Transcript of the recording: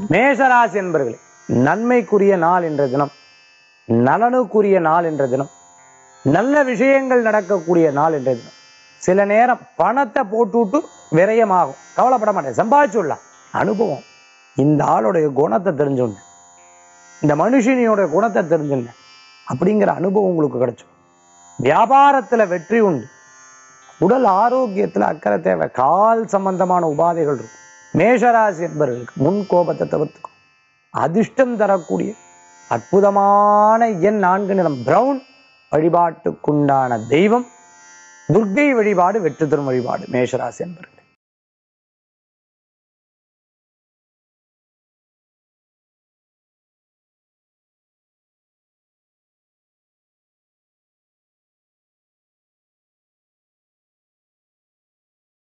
மேஷராசி என்பர்களே நன்மைக்குரிய நாள் என்ற தினம் நலனுக்குரிய நாள் என்ற தினம் நல்ல விஷயங்கள் நடக்கக்கூடிய நாள் என்ற தினம் சில நேரம் பணத்தை போட்டுவிட்டு விரயமாகும் கவலைப்பட மாட்டேன் சம்பாதிச்சுடலாம் அனுபவம் இந்த ஆளுடைய குணத்தை தெரிஞ்சுங்க இந்த மனுஷனியோட குணத்தை தெரிஞ்சுங்க அப்படிங்கிற அனுபவம் உங்களுக்கு கிடைச்சிடும் வியாபாரத்துல வெற்றி உண்டு உடல் ஆரோக்கியத்துல அக்கறை தேவை கால் சம்பந்தமான உபாதைகள் இருக்கும் மேஷராசி என்பவர்களுக்கு முன் கோபத்தை தவிர்த்துக்கும் அதிர்ஷ்டம் தரக்கூடிய அற்புதமான எண் நான்கு நிறம் பிரவுன் வழிபாட்டுக்குண்டான தெய்வம் துர்க்கை வழிபாடு வெற்றி தரும் வழிபாடு மேஷராசி என்பவர்கள்